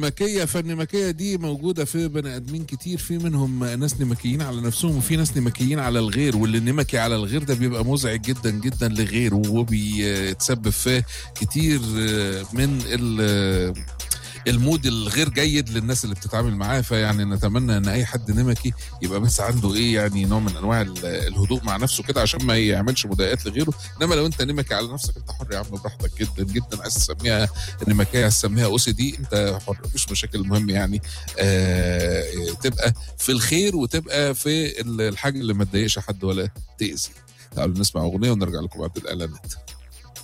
النمكية فالنمكية دي موجودة في بني آدمين كتير في منهم ناس نمكيين على نفسهم وفي ناس نمكيين على الغير واللي نمكي على الغير ده بيبقى مزعج جدا جدا لغيره وبيتسبب في كتير من ال المود الغير جيد للناس اللي بتتعامل معاه فيعني نتمنى ان اي حد نمكي يبقى بس عنده ايه يعني نوع من انواع ال- الهدوء مع نفسه كده عشان ما يعملش مضايقات لغيره انما لو انت نمكي على نفسك انت حر يا عم براحتك جدا جدا عايز تسميها النمكيه عايز تسميها او سي دي انت حر مفيش مشاكل المهم يعني آه تبقى في الخير وتبقى في ال- الحاجه اللي ما تضايقش حد ولا تاذي تعالوا نسمع اغنيه ونرجع لكم بعد الاعلانات